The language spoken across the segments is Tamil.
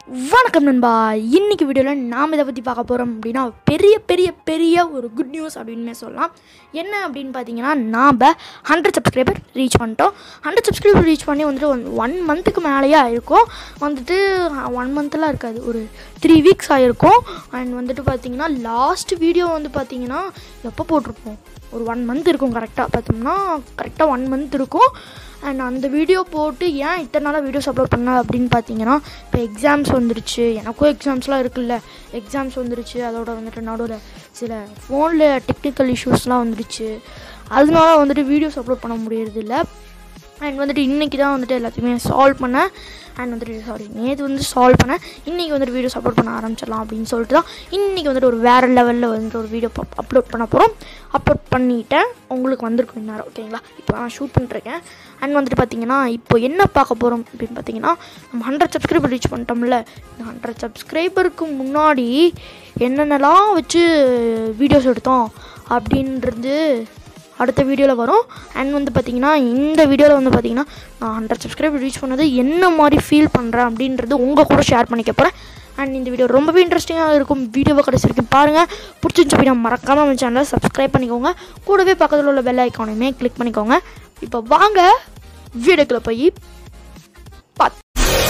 வணக்கம் நண்பா இன்னைக்கு வீடியோவில் நாம் இதை பற்றி பார்க்க போகிறோம் அப்படின்னா பெரிய பெரிய பெரிய ஒரு குட் நியூஸ் அப்படின்னு சொல்லலாம் என்ன அப்படின்னு பார்த்தீங்கன்னா நாம் ஹண்ட்ரட் சப்ஸ்கிரைபர் ரீச் பண்ணிட்டோம் ஹண்ட்ரட் சப்ஸ்கிரைபர் ரீச் பண்ணி வந்துட்டு ஒன் ஒன் மந்த்துக்கு மேலேயே ஆயிருக்கும் வந்துட்டு ஒன் மந்த்லாம் இருக்காது ஒரு த்ரீ வீக்ஸ் ஆகிருக்கும் அண்ட் வந்துட்டு பார்த்தீங்கன்னா லாஸ்ட் வீடியோ வந்து பார்த்தீங்கன்னா எப்போ போட்டிருப்போம் ஒரு ஒன் மந்த் இருக்கும் கரெக்டாக பார்த்தோம்னா கரெக்டாக ஒன் மந்த் இருக்கும் அண்ட் அந்த வீடியோ போட்டு ஏன் இத்தனை நாளாக வீடியோஸ் அப்லோட் பண்ண அப்படின்னு பார்த்தீங்கன்னா இப்போ எக்ஸாம்ஸ் வந்துருச்சு எனக்கும் எக்ஸாம்ஸ்லாம் இருக்குல்ல எக்ஸாம்ஸ் வந்துருச்சு அதோட வந்துட்டு நடுவில் சில ஃபோனில் டெக்னிக்கல் இஷ்யூஸ்லாம் வந்துருச்சு அதனால வந்துட்டு வீடியோஸ் அப்லோட் பண்ண முடியறதில்ல அண்ட் வந்துட்டு இன்றைக்கி தான் வந்துட்டு எல்லாத்தையுமே சால்வ் பண்ணேன் அண்ட் வந்துட்டு சாரி நேற்று வந்து சால்வ் பண்ணேன் இன்றைக்கி வந்துட்டு வீடியோஸ் அப்லோட் பண்ண ஆரம்பிச்சிடலாம் அப்படின்னு சொல்லிட்டு தான் இன்றைக்கி வந்துட்டு ஒரு வேறு லெவலில் வந்துட்டு ஒரு வீடியோ அப்லோட் பண்ண போகிறோம் அப்லோட் பண்ணிட்டேன் உங்களுக்கு வந்திருக்கும் இந்நேரம் ஓகேங்களா இப்போ நான் ஷூட் பண்ணிருக்கேன் அண்ட் வந்துட்டு பார்த்தீங்கன்னா இப்போ என்ன பார்க்க போகிறோம் அப்படின்னு பார்த்தீங்கன்னா நம்ம ஹண்ட்ரட் சப்ஸ்கிரைபர் ரீச் பண்ணிட்டோம்ல இந்த ஹண்ட்ரட் சப்ஸ்கிரைபருக்கு முன்னாடி என்னென்னலாம் வச்சு வீடியோஸ் எடுத்தோம் அப்படின்றது அடுத்த வீடியோவில் வரும் அண்ட் வந்து பார்த்தீங்கன்னா இந்த வீடியோவில் வந்து பார்த்தீங்கன்னா நான் ஹண்ட்ரட் சப்ஸ்கிரைபர் ரீச் பண்ணது என்ன மாதிரி ஃபீல் பண்ணுறேன் அப்படின்றது உங்கள் கூட ஷேர் பண்ணிக்க போகிறேன் அண்ட் இந்த வீடியோ ரொம்பவே இன்ட்ரெஸ்டிங்காக இருக்கும் வீடியோவை கடைசி வரைக்கும் பாருங்கள் பிடிச்சிருந்துச்சு அப்படின்னா மறக்காமல் நம்ம சேனலை சப்ஸ்கிரைப் பண்ணிக்கோங்க கூடவே பக்கத்தில் உள்ள பெல் ஐக்கானையுமே கிளிக் பண்ணிக்கோங்க இப்போ வாங்க வீடியோக்குள்ள போய் பார்த்து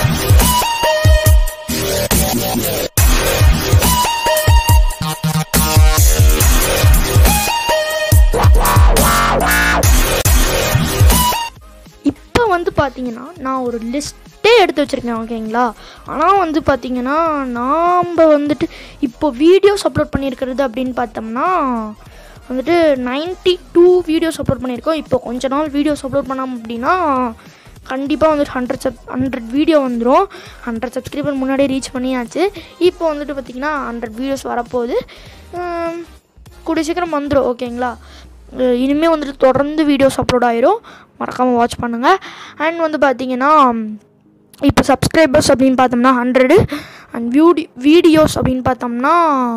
இப்போ வந்து பார்த்தீங்கன்னா நான் ஒரு லிஸ்ட்டே எடுத்து வச்சுருக்கேன் ஓகேங்களா ஆனால் வந்து பார்த்தீங்கன்னா நாம் வந்துட்டு இப்போ வீடியோஸ் அப்லோட் பண்ணியிருக்கிறது அப்படின்னு பார்த்தோம்னா வந்துட்டு நைன்ட்டி டூ வீடியோஸ் அப்லோட் பண்ணியிருக்கோம் இப்போ கொஞ்ச நாள் வீடியோஸ் அப்லோட் பண்ணோம் அப்படின்னா கண்டிப்பாக வந்துட்டு ஹண்ட்ரட் சப் ஹண்ட்ரட் வீடியோ வந்துடும் ஹண்ட்ரட் சப்ஸ்கிரைபர் முன்னாடியே ரீச் பண்ணியாச்சு இப்போ வந்துட்டு பார்த்திங்கன்னா ஹண்ட்ரட் வீடியோஸ் வரப்போகுது ஆம், கூடிய சீக்கிரம் வந்துடும் ஓகேங்களா அஹ் இனிமேல் வந்துட்டு தொடர்ந்து வீடியோஸ் அப்லோட் ஆயிரும் மறக்காமல் வாட்ச் பண்ணுங்கள் அண்ட் வந்து பார்த்தீங்கன்னா இப்போ சப்ஸ்கிரைபர்ஸ் அப்படின்னு பார்த்தோம்னா ஹண்ட்ரடு அண்ட் வியூடி வீடியோஸ் அப்படின்னு பார்த்தோம்னா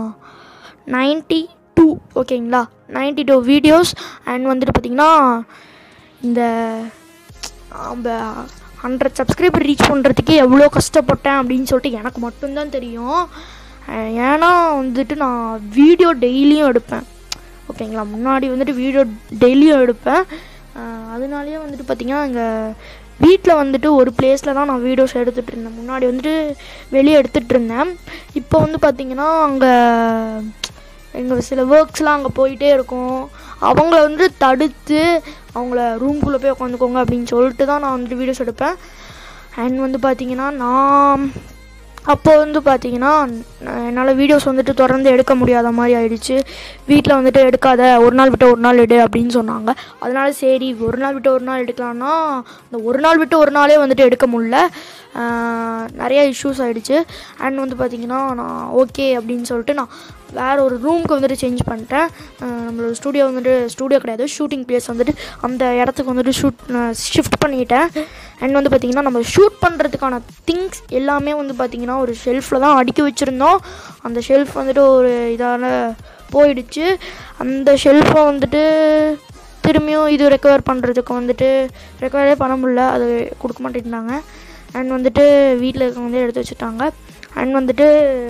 நைன்ட்டி டூ ஓகேங்களா நைன்ட்டி டூ வீடியோஸ் அண்ட் வந்துட்டு பார்த்திங்கன்னா இந்த நம்ம ஹண்ட்ரட் சப்ஸ்கிரைபர் ரீச் பண்ணுறதுக்கே எவ்வளோ கஷ்டப்பட்டேன் அப்படின்னு சொல்லிட்டு எனக்கு மட்டும்தான் தெரியும் அஹ் ஏன்னா வந்துட்டு நான் வீடியோ டெய்லியும் எடுப்பேன் ஓகேங்களா முன்னாடி வந்துட்டு வீடியோ டெய்லியும் எடுப்பேன் அஹ் அதனாலேயே வந்துட்டு பார்த்திங்கன்னா இங்கே வீட்டில் வந்துட்டு ஒரு பிளேஸில் தான் நான் வீடியோஸ் எடுத்துகிட்டு இருந்தேன் முன்னாடி வந்துட்டு வெளியே எடுத்துகிட்டு இருந்தேன் இப்போ வந்து பார்த்திங்கன்னா அங்கே எங்கள் சில ஒர்க்ஸ்லாம் அங்கே போயிட்டே இருக்கும் அவங்கள வந்து தடுத்து அவங்கள ரூம்குள்ளே போய் உட்காந்துக்கோங்க அப்படின்னு சொல்லிட்டு தான் நான் வந்துட்டு வீடியோஸ் எடுப்பேன் அண்ட் வந்து பார்த்தீங்கன்னா நான் அப்போ வந்து பார்த்தீங்கன்னா என்னால் வீடியோஸ் வந்துட்டு தொடர்ந்து எடுக்க முடியாத மாதிரி ஆயிடுச்சு வீட்டில் வந்துட்டு எடுக்காத ஒரு நாள் விட்டு ஒரு நாள் எடு அப்படின்னு சொன்னாங்க அதனால சரி ஒரு நாள் விட்டு ஒரு நாள் எடுக்கலாம்னா இந்த ஒரு நாள் விட்டு ஒரு நாளே வந்துட்டு எடுக்க முடியல ஆஹ் நிறைய இஷ்யூஸ் ஆகிடுச்சு அண்ட் வந்து பார்த்தீங்கன்னா நான் ஓகே அப்படின்னு சொல்லிட்டு நான் வேறு ஒரு ரூமுக்கு வந்துட்டு சேஞ்ச் பண்ணிட்டேன் ஆஹ் நம்மளோட ஸ்டூடியோ வந்துட்டு ஸ்டூடியோ கிடையாது ஷூட்டிங் பிளேஸ் வந்துட்டு அந்த இடத்துக்கு வந்துட்டு ஷூட் ஷிஃப்ட் பண்ணிட்டேன் அண்ட் வந்து பார்த்திங்கன்னா நம்ம ஷூட் பண்ணுறதுக்கான திங்ஸ் எல்லாமே வந்து பார்த்திங்கன்னா ஒரு ஷெல்ஃபில் தான் அடுக்கி வச்சுருந்தோம் அந்த ஷெல்ஃப் வந்துட்டு ஒரு இதால் போயிடுச்சு அந்த ஷெல்ஃபை வந்துட்டு திரும்பியும் இது ரெக்கவர் பண்ணுறதுக்கு வந்துட்டு ரெக்கவரே பண்ண முடியல அது கொடுக்க மாட்டேங்கிறாங்க அண்ட் வந்துட்டு வீட்டில் இருக்க வந்து எடுத்து வச்சுட்டாங்க அண்ட் வந்துட்டு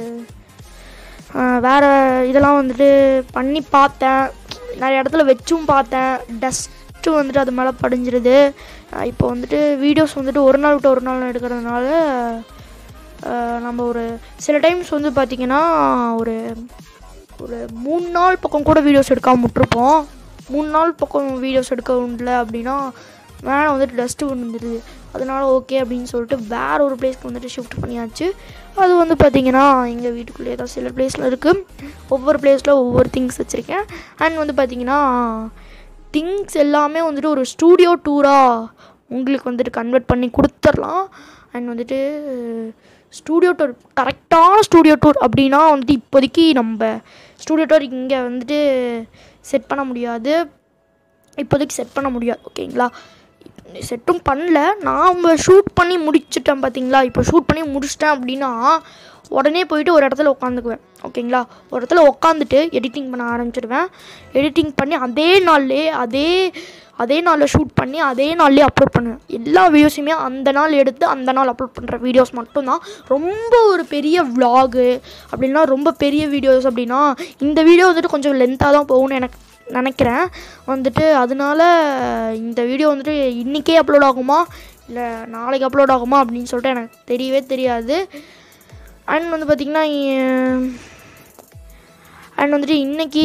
வேறு இதெல்லாம் வந்துட்டு பண்ணி பார்த்தேன் நிறைய இடத்துல வச்சும் பார்த்தேன் டஸ்ட்டு வந்துட்டு அது மேலே படிஞ்சிருது அஹ் இப்போ வந்துட்டு வீடியோஸ் வந்துட்டு ஒரு நாள் விட்டு ஒரு நாள் எடுக்கிறதுனால அஹ் நம்ம ஒரு சில டைம்ஸ் வந்து பார்த்திங்கன்னா ஒரு ஒரு மூணு நாள் பக்கம் கூட வீடியோஸ் எடுக்காம விட்டுருப்போம் மூணு நாள் பக்கம் வீடியோஸ் எடுக்க முடியல அப்படின்னா மேலே வந்துட்டு டஸ்ட்டு வந்துடுது அதனால ஓகே அப்படின்னு சொல்லிட்டு வேற ஒரு பிளேஸ்க்கு வந்துட்டு ஷிஃப்ட் பண்ணியாச்சு அது வந்து பார்த்திங்கன்னா எங்கள் வீட்டுக்குள்ளேயே தான் சில பிளேஸில் இருக்குது ஒவ்வொரு பிளேஸில் ஒவ்வொரு திங்ஸ் வச்சுருக்கேன் அண்ட் வந்து பார்த்திங்கன்னா திங்ஸ் எல்லாமே வந்துட்டு ஒரு ஸ்டூடியோ டூராக உங்களுக்கு வந்துட்டு கன்வெர்ட் பண்ணி கொடுத்துர்லாம் அண்ட் வந்துட்டு ஸ்டூடியோ டூர் கரெக்டான ஸ்டூடியோ டூர் அப்படின்னா வந்துட்டு இப்போதைக்கு நம்ம ஸ்டூடியோ டூர் இங்கே வந்துட்டு செட் பண்ண முடியாது இப்போதைக்கு செட் பண்ண முடியாது ஓகேங்களா செட்டும் பண்ணல நாம் ஷூட் பண்ணி முடிச்சிட்டேன் பார்த்தீங்களா இப்போ ஷூட் பண்ணி முடிச்சிட்டேன் அப்படின்னா உடனே போயிட்டு ஒரு இடத்துல உட்காந்துக்குவேன் ஓகேங்களா ஒரு இடத்துல உட்காந்துட்டு எடிட்டிங் பண்ண ஆரம்பிச்சிடுவேன் எடிட்டிங் பண்ணி அதே நாள்லே அதே அதே நாளில் ஷூட் பண்ணி அதே நாள்லேயே அப்லோட் பண்ணுவேன் எல்லா வீடியோஸுமே அந்த நாள் எடுத்து அந்த நாள் அப்லோட் பண்ணுற வீடியோஸ் மட்டும்தான் ரொம்ப ஒரு பெரிய vlog அப்படின்னா ரொம்ப பெரிய வீடியோஸ் அப்படின்னா இந்த வீடியோ வந்துட்டு கொஞ்சம் லென்த்தாக தான் போகும்னு எனக்கு நினைக்கிறேன் வந்துட்டு அதனால இந்த வீடியோ வந்துட்டு இன்றைக்கே அப்லோட் ஆகுமா இல்லை நாளைக்கு அப்லோட் ஆகுமா அப்படின்னு சொல்லிட்டு எனக்கு தெரியவே தெரியாது அண்ட் வந்து பார்த்திங்கன்னா அண்ட் வந்துட்டு இன்னைக்கு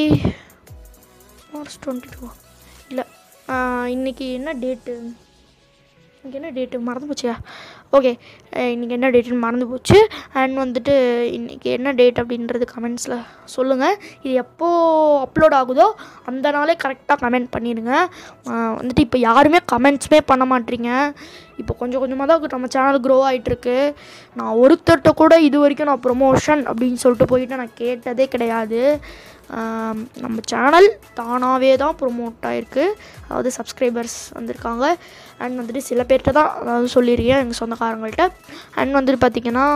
மார்ச் டுவெண்ட்டி டூ இல்லை இன்னைக்கு என்ன டேட்டு இன்னைக்கு என்ன டேட்டு மறந்து போச்சியா ஓகே இன்றைக்கி என்ன டேட்டுன்னு மறந்து போச்சு அண்ட் வந்துட்டு இன்றைக்கி என்ன டேட் அப்படின்றது கமெண்ட்ஸில் சொல்லுங்கள் இது எப்போ அப்லோட் ஆகுதோ அந்த நாளே கரெக்டாக கமெண்ட் பண்ணிடுங்க அஹ் வந்துட்டு இப்போ யாருமே கமெண்ட்ஸுமே பண்ண மாட்டீங்க இப்போ கொஞ்சம் கொஞ்சமாக தான் நம்ம சேனல் க்ரோ ஆகிட்டுருக்கு நான் ஒருத்தர்கிட்ட கூட இது வரைக்கும் நான் ப்ரொமோஷன் அப்படின்னு சொல்லிட்டு போயிட்டு நான் கேட்டதே கிடையாது ஆம், நம்ம சேனல் தானாகவே தான் ப்ரொமோட் ஆகிருக்கு அதாவது சப்ஸ்கிரைபர்ஸ் வந்திருக்காங்க அண்ட் வந்துட்டு சில பேர்கிட்ட தான் அதாவது சொல்லியிருக்கேன் எங்கள் சொந்தக்காரங்கள்ட்ட அண்ட் வந்துட்டு பார்த்திங்கன்னா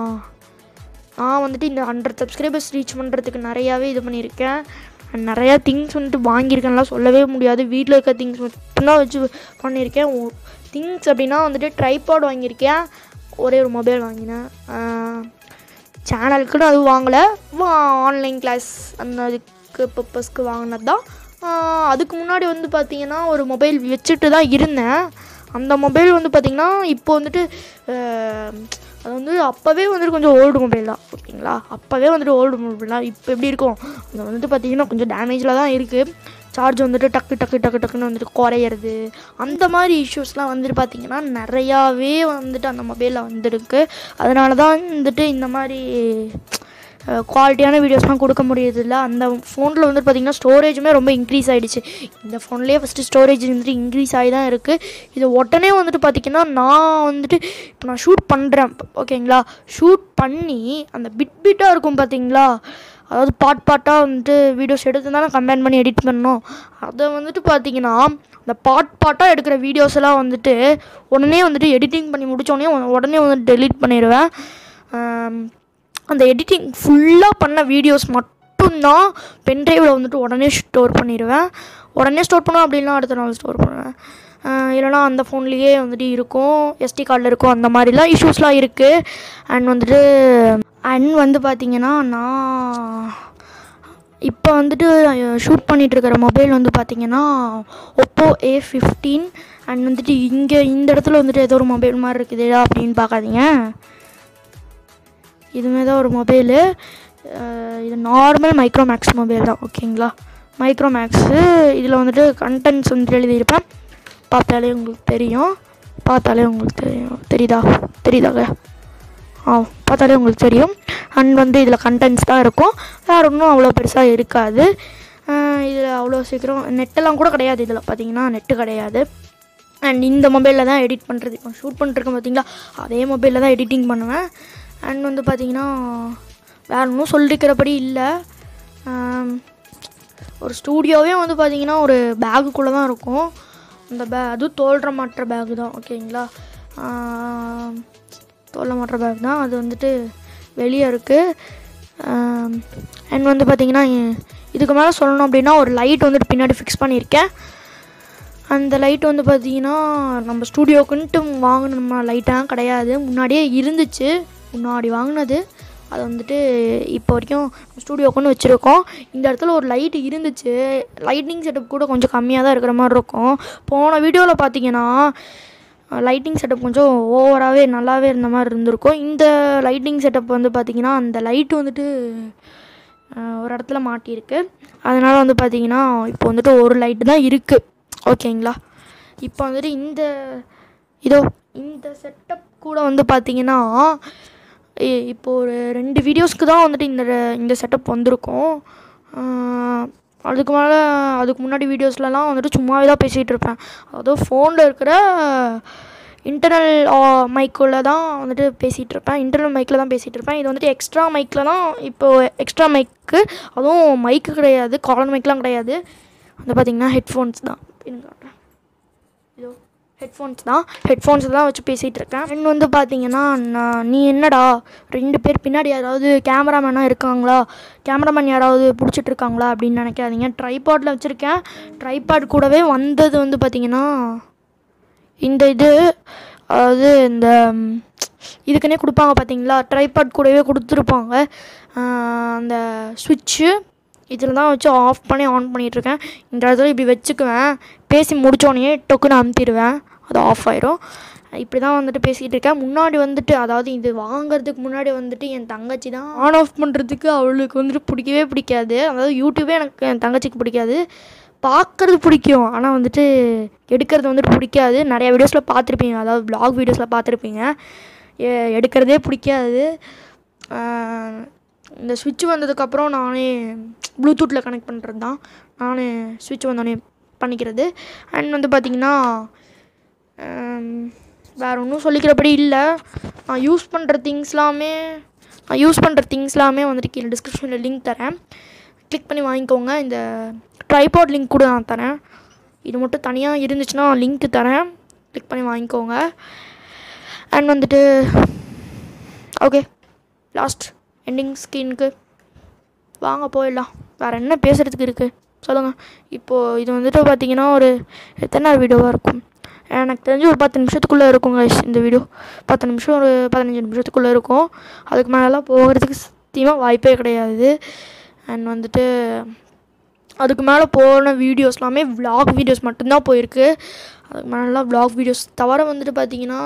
நான் வந்துட்டு இந்த ஹண்ட்ரட் சப்ஸ்கிரைபர்ஸ் ரீச் பண்ணுறதுக்கு நிறையாவே இது பண்ணியிருக்கேன் and நிறையா திங்ஸ் வந்துட்டு வாங்கியிருக்கேன்லாம் சொல்லவே முடியாது வீட்டில் இருக்க திங்ஸ் மட்டும்தான் வச்சு பண்ணியிருக்கேன் திங்ஸ் அப்படின்னா வந்துட்டு ட்ரைபாட் வாங்கியிருக்கேன் ஒரே ஒரு மொபைல் வாங்கினேன் சேனலுக்குன்னு அது வாங்கலை ஆன்லைன் கிளாஸ் அந்த அதுக்கு பர்பஸ்க்கு வாங்கினது தான் அதுக்கு முன்னாடி வந்து பார்த்தீங்கன்னா ஒரு மொபைல் வச்சுட்டு தான் இருந்தேன் அந்த மொபைல் வந்து பார்த்திங்கன்னா இப்போ வந்துட்டு ஆஹ், அது வந்து அப்போவே வந்துட்டு கொஞ்சம் ஓல்டு மொபைல் தான் ஓகேங்களா அப்போவே வந்துட்டு ஓல்டு மொபைல் தான் இப்போ எப்படி இருக்கும் அது வந்துட்டு பார்த்திங்கன்னா கொஞ்சம் டேமேஜில் தான் இருக்குது சார்ஜ் வந்துட்டு டக்கு டக்கு டக்கு டக்குன்னு வந்துட்டு குறையிறது அந்த மாதிரி இஷ்யூஸ்லாம் வந்துட்டு பார்த்திங்கன்னா நிறையாவே வந்துட்டு அந்த மொபைலில் வந்துருக்கு அதனால தான் வந்துட்டு இந்த மாதிரி குவாலிட்டியான வீடியோஸ்லாம் கொடுக்க முடியறதில்ல அந்த ஃபோனில் வந்து பார்த்திங்கன்னா ஸ்டோரேஜுமே ரொம்ப இன்க்ரீஸ் ஆகிடுச்சு இந்த ஃபோன்லேயே ஃபஸ்ட்டு ஸ்டோரேஜ் வந்துட்டு இன்க்ரீஸ் ஆகி தான் இருக்குது இது உடனே வந்துட்டு பார்த்திங்கன்னா நான் வந்துட்டு இப்போ நான் ஷூட் பண்ணுறேன் ஓகேங்களா ஷூட் பண்ணி அந்த பிட் பிட்டாக இருக்கும் பார்த்தீங்களா அதாவது பாட் பாட்டாக வந்துட்டு வீடியோஸ் எடுத்து தான் கம்பேர் பண்ணி எடிட் பண்ணோம் அதை வந்துட்டு பார்த்தீங்கன்னா அந்த பாட் பாட்டாக எடுக்கிற வீடியோஸ் எல்லாம் வந்துட்டு உடனே வந்துட்டு எடிட்டிங் பண்ணி முடிச்சோடனே உடனே வந்துட்டு டெலீட் பண்ணிடுவேன் ஆம், அந்த எடிட்டிங் ஃபுல்லாக பண்ண வீடியோஸ் மட்டும்தான் பென்ட்ரைவில் வந்துட்டு உடனே ஸ்டோர் பண்ணிடுவேன் உடனே ஸ்டோர் பண்ணுவேன் அப்படின்னா அடுத்த நாள் ஸ்டோர் பண்ணுவேன் ஆஹ் இல்லைனா அந்த ஃபோன்லேயே வந்துட்டு இருக்கும் எஸ்டி கார்டில் இருக்கும் அந்த மாதிரிலாம் இஷ்யூஸ்லாம் இருக்குது அண்ட் வந்துட்டு அண்ட் வந்து பார்த்திங்கன்னா நான் இப்போ வந்துட்டு ஷூட் பண்ணிட்டு இருக்கிற மொபைல் வந்து பார்த்தீங்கன்னா ஒப்போ ஏ ஃபிஃப்டீன் அண்ட் வந்துட்டு இங்கே இந்த இடத்துல வந்துட்டு ஏதோ ஒரு மொபைல் மாதிரி இருக்குதுடா அப்படின்னு பார்க்காதீங்க இதுமே தான் ஒரு மொபைலு இது நார்மல் மைக்ரோமேக்ஸ் மொபைல் தான் ஓகேங்களா மைக்ரோமேக்ஸு இதில் வந்துட்டு கண்டென்ட்ஸ் வந்துட்டு எழுதியிருப்பேன் பார்த்தாலே உங்களுக்கு தெரியும் பார்த்தாலே உங்களுக்கு தெரியும் தெரியுதா தெரியுதாங்க ஆ பார்த்தாலே உங்களுக்கு தெரியும் அண்ட் வந்து இதில் கண்டென்ட்ஸ் தான் இருக்கும் வேறு ஒன்றும் அவ்வளோ பெருசாக இருக்காது இதில் அவ்வளோ சீக்கிரம் நெட்டெல்லாம் கூட கிடையாது இதில் பார்த்தீங்கன்னா நெட்டு கிடையாது அண்ட் இந்த மொபைலில் தான் எடிட் பண்ணுறது இப்போ ஷூட் பண்ணிருக்கேன் பார்த்தீங்களா அதே மொபைலில் தான் எடிட்டிங் பண்ணுவேன் அண்ட் வந்து பார்த்தீங்கன்னா வேறு ஒன்றும் சொல்லிக்கிறபடி இல்லை ஆம், ஒரு ஸ்டூடியோவே வந்து பார்த்தீங்கன்னா ஒரு பேகுக்குள்ளே தான் இருக்கும் அந்த பே அதுவும் தோல்ற மாட்டுற பேகு தான் ஓகேங்களா ஆம், தோல்ற மாட்டுற பேக் தான் அது வந்துட்டு வெளியே இருக்குது அண்ட் வந்து பார்த்தீங்கன்னா இதுக்கு மேலே சொல்லணும் அப்படின்னா ஒரு லைட் வந்துட்டு பின்னாடி ஃபிக்ஸ் பண்ணியிருக்கேன் அந்த லைட் வந்து பார்த்தீங்கன்னா நம்ம ஸ்டூடியோக்குன்ட்டு வாங்கினோம்னா லைட்டாக கிடையாது முன்னாடியே இருந்துச்சு முன்னாடி வாங்கினது அது வந்துட்டு இப்போ வரைக்கும் ஸ்டூடியோக்குன்னு வச்சுருக்கோம் இந்த இடத்துல ஒரு லைட் இருந்துச்சு லைட்டிங் செட்டப் கூட கொஞ்சம் கம்மியாக தான் இருக்கிற மாதிரி இருக்கும் போன வீடியோவில் பார்த்தீங்கன்னா லைட்டிங் செட்டப் கொஞ்சம் ஓவராகவே நல்லாவே இருந்த மாதிரி இருந்திருக்கும் இந்த லைட்டிங் செட்டப் வந்து பார்த்திங்கன்னா அந்த லைட்டு வந்துட்டு அஹ், ஒரு இடத்துல மாட்டியிருக்கு அதனால் வந்து பார்த்திங்கன்னா இப்போ வந்துட்டு ஒரு லைட்டு தான் இருக்குது ஓகேங்களா இப்போ வந்துட்டு இந்த இதோ இந்த செட்டப் கூட வந்து பார்த்திங்கன்னா இ- இப்போ ஒரு ரெண்டு வீடியோஸ்க்கு தான் வந்துட்டு இந்த ரெ- இந்த செட்டப் வந்திருக்கும் ஆஹ் அதுக்கு மேலே அதுக்கு முன்னாடி வீடியோஸ்லலாம் வந்துட்டு சும்மாவே தான் பேசிகிட்டு இருப்பேன் அதாவது ஃபோனில் இருக்கிற இன்டர்னல் மைக்குள்ள தான் வந்துட்டு பேசிகிட்டு இருப்பேன் இன்டர்னல் மைக்கில் தான் பேசிகிட்டு இருப்பேன் இது வந்துட்டு எக்ஸ்ட்ரா மைக்கில் தான் இப்போ எக்ஸ்ட்ரா மைக்கு அதுவும் மைக்கு கிடையாது காலர் மைக்லாம் கிடையாது வந்து பார்த்திங்கன்னா ஹெட்ஃபோன்ஸ் தான் பின் காட்டுறேன் இதோ ஹெட்ஃபோன்ஸ் தான் ஹெட்ஃபோன்ஸ் தான் வச்சு பேசிகிட்டு இருக்கேன் அண்ட் வந்து பார்த்தீங்கன்னா நான் நீ என்னடா ரெண்டு பேர் பின்னாடி யாராவது கேமராமேனாக இருக்காங்களா கேமராமேன் யாராவது பிடிச்சிட்டு இருக்காங்களா அப்படின்னு நினைக்காதீங்க ட்ரைபாடில் வச்சுருக்கேன் ட்ரைபாட் கூடவே வந்தது வந்து பார்த்தீங்கன்னா இந்த இது அதாவது இந்த ம், இதுக்குன்னே கொடுப்பாங்க பார்த்தீங்களா ட்ரைபாட் கூடவே கொடுத்துருப்பாங்க ஆஹ், அந்த சுவிட்சு இதில் தான் வச்சு ஆஃப் பண்ணி ஆன் பண்ணிகிட்ருக்கேன் இந்த இடத்துல இப்படி வச்சுக்குவேன் பேசி முடித்தோடனே டொக்குன்னு அமுத்திடுவேன் அது ஆஃப் ஆயிரும் இப்படி தான் வந்துட்டு பேசிகிட்டு இருக்கேன் முன்னாடி வந்துட்டு அதாவது இது வாங்குறதுக்கு முன்னாடி வந்துட்டு என் தங்கச்சி தான் ஆன் ஆஃப் பண்ணுறதுக்கு அவளுக்கு வந்துட்டு பிடிக்கவே பிடிக்காது அதாவது யூடியூபே எனக்கு என் தங்கச்சிக்கு பிடிக்காது பார்க்குறது பிடிக்கும் ஆனால் வந்துட்டு எடுக்கிறது வந்துட்டு பிடிக்காது நிறைய வீடியோஸில் பார்த்துருப்பீங்க அதாவது vlog வீடியோஸில் பார்த்துருப்பீங்க எ- எடுக்கிறதே பிடிக்காது ஆஹ் இந்த சுவிட்ச் வந்ததுக்கப்புறம் நானே ப்ளூடூத்தில் கனெக்ட் பண்ணுறது தான் நானே சுவிட்ச் வந்தோடனே பண்ணிக்கிறது அண்ட் வந்து பார்த்திங்கன்னா வேறு ஒன்றும் சொல்லிக்கிறபடி இல்லை நான் யூஸ் பண்ணுற திங்ஸ்லாமே நான் யூஸ் பண்ணுற திங்ஸ்லாமே வந்துட்டு கீழே டிஸ்கிரிப்ஷனில் லிங்க் தரேன் கிளிக் பண்ணி வாங்கிக்கோங்க இந்த ட்ரைபாட் லிங்க் கூட நான் தரேன் இது மட்டும் தனியாக இருந்துச்சுன்னா லிங்க் தரேன் கிளிக் பண்ணி வாங்கிக்கோங்க அண்ட் வந்துட்டு ஓகே லாஸ்ட் எண்டிங் ஸ்க்ரீனுக்கு வாங்க போயிடலாம் வேறு என்ன பேசுகிறதுக்கு இருக்குது சொல்லுங்கள் இப்போது இது வந்துட்டு பார்த்தீங்கன்னா ஒரு எத்தனை நாள் வீடியோவாக இருக்கும் எனக்கு தெரிஞ்சு ஒரு பத்து நிமிஷத்துக்குள்ளே இருக்கும் guys இந்த வீடியோ பத்து நிமிஷம் ஒரு பதினஞ்சு நிமிஷத்துக்குள்ளே இருக்கும் அதுக்கு மேலெலாம் போகிறதுக்கு சத்தியமாக வாய்ப்பே கிடையாது அண்ட் வந்துட்டு அதுக்கு மேலே போன வீடியோஸ் எல்லாமே vlog வீடியோஸ் மட்டும்தான் போயிருக்கு அதுக்கு மேலாம் vlog வீடியோஸ் தவிர வந்துட்டு பார்த்தீங்கன்னா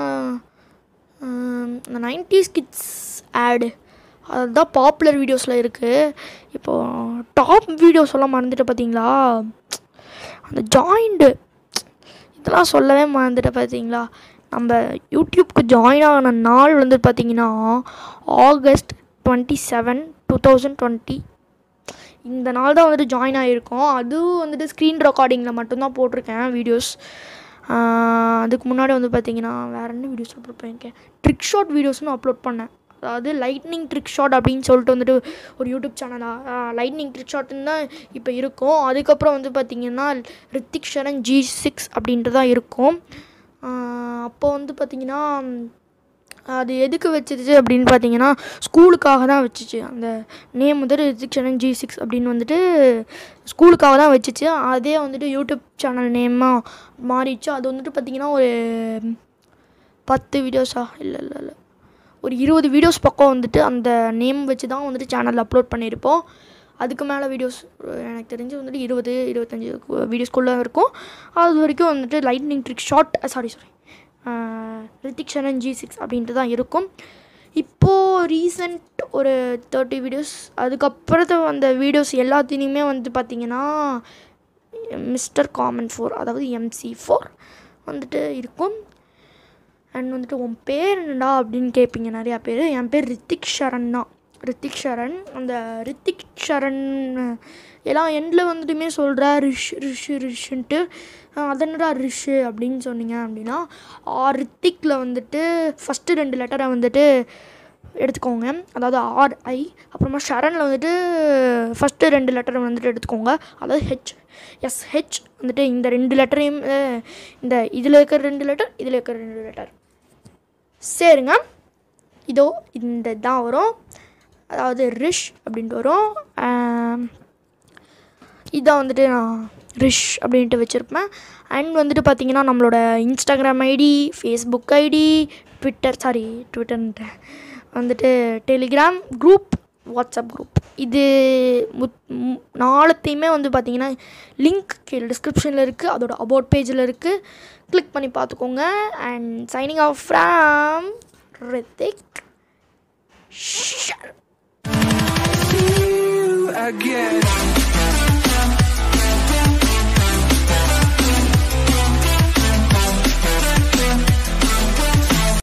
ஆம், இந்த நைன்டிஸ் கிட்ஸ் ஆடு அதுதான் பாப்புலர் வீடியோஸில் இருக்குது இப்போது டாப் வீடியோஸ் எல்லாம் மறந்துட்டு பார்த்தீங்களா அந்த ஜாயிண்டு இதெல்லாம் சொல்லவே மறந்துட்டேன் பார்த்தீங்களா நம்ம யூடியூப்க்கு ஜாயின் ஆன நாள் வந்து பார்த்தீங்கன்னா August twenty seven two thousand twenty இந்த நாள் தான் வந்துட்டு ஜாயின் ஆகிருக்கோம் அதுவும் வந்துட்டு ஸ்க்ரீன் ரெக்கார்டிங்கில் மட்டும்தான் போட்டிருக்கேன் வீடியோஸ் அதுக்கு முன்னாடி வந்து பார்த்தீங்கன்னா வேறு என்ன வீடியோஸ் அப்லோட் பண்ணியிருக்கேன் ட்ரிக் ஷாட் வீடியோஸ்னு அப்லோட் பண்ணேன் அதாவது லைட்னிங் ட்ரிக் ஷாட் அப்படின்னு சொல்லிட்டு வந்துட்டு ஒரு யூடியூப் சேனலாக லைட்னிங் ட்ரிக் ஷாட்டுன்னு தான் இப்போ இருக்கும் அதுக்கப்புறம் வந்து பார்த்திங்கன்னா ரித்திக் ஷரன் ஜி சிக்ஸ் அப்படின்ட்டு தான் இருக்கும் அப்போ வந்து பார்த்திங்கன்னா அது எதுக்கு வச்சிருச்சு அப்படின்னு பார்த்தீங்கன்னா ஸ்கூலுக்காக தான் வச்சுச்சு அந்த நேம் வந்துட்டு ரித்திக் ஷரன் ஜி சிக்ஸ் அப்படின்னு வந்துட்டு ஸ்கூலுக்காக தான் வச்சுச்சு அதே வந்துட்டு யூடியூப் சேனல் நேமாக மாறிடுச்சு அது வந்துட்டு பார்த்திங்கன்னா ஒரு பத்து வீடியோஸா இல்லை இல்லை இல்லை ஒரு இருபது வீடியோஸ் பக்கம் வந்துட்டு அந்த நேம் வச்சு தான் வந்துட்டு சேனலில் அப்லோட் பண்ணியிருப்போம் அதுக்கு மேலே வீடியோஸ் எனக்கு தெரிஞ்சு வந்துட்டு இருபது இருபத்தஞ்சி வீடியோஸ்குள்ளே இருக்கும் அது வரைக்கும் வந்துட்டு lightning trick short sorry sorry Rithik Sharan ji six அப்படின்ட்டு தான் இருக்கும் இப்போது ரீசெண்ட் ஒரு தேர்ட்டி வீடியோஸ் அதுக்கப்புறத்து வந்த வீடியோஸ் எல்லாத்தையுமே வந்து பார்த்திங்கன்னா மிஸ்டர் காமன் ஃபோர் அதாவது எம்சி ஃபோர் வந்துட்டு இருக்கும் அண்ட் வந்துட்டு உன் பேர் என்னடா அப்படின்னு கேட்பீங்க நிறையா பேர் என் பேர் ரித்திக் ஷரண் தான் ரித்திக் ஷரண் அந்த ரித்திக் ஷரண் எல்லாம் எண்டில் வந்துட்டுமே சொல்கிற ரிஷ் ரிஷ் ரிஷ்ன்ட்டு அதனடா ரிஷ் அப்படின்னு சொன்னீங்க அப்படின்னா ஆ ரித்திக்கில் வந்துட்டு ஃபஸ்ட்டு ரெண்டு லெட்டரை வந்துட்டு எடுத்துக்கோங்க அதாவது ஆர்ஐ அப்புறமா ஷரனில் வந்துட்டு ஃபஸ்ட்டு ரெண்டு லெட்டரை வந்துட்டு எடுத்துக்கோங்க அதாவது ஹெச் எஸ் ஹெச் வந்துட்டு இந்த ரெண்டு லெட்டரையும் அஹ், இந்த இதில் இருக்கிற ரெண்டு லெட்டர் இதில் இருக்கிற ரெண்டு லெட்டர் சரிங்க இதோ இந்த தான் வரும் அதாவது ரிஷ் அப்படின்ட்டு வரும் ஆம், இதான் வந்துட்டு நான் ரிஷ் அப்படின்ட்டு வச்சுருப்பேன் அண்ட் வந்துட்டு பார்த்தீங்கன்னா நம்மளோட Instagram ID Facebook ID Twitter sorry ட்விட்டர்ன்ட்டு வந்துட்டு டெலிகிராம் குரூப் வாட்ஸ்அப் குரூப் இது முத்- ம், நாலுத்தையுமே வந்து பார்த்தீங்கன்னா லிங்க் கீழே டிஸ்கிரிப்ஷனில் இருக்குது அதோட அபவுட் பேஜில் இருக்குது கிளிக் பண்ணி பார்த்துக்கோங்க and signing off from Hrithik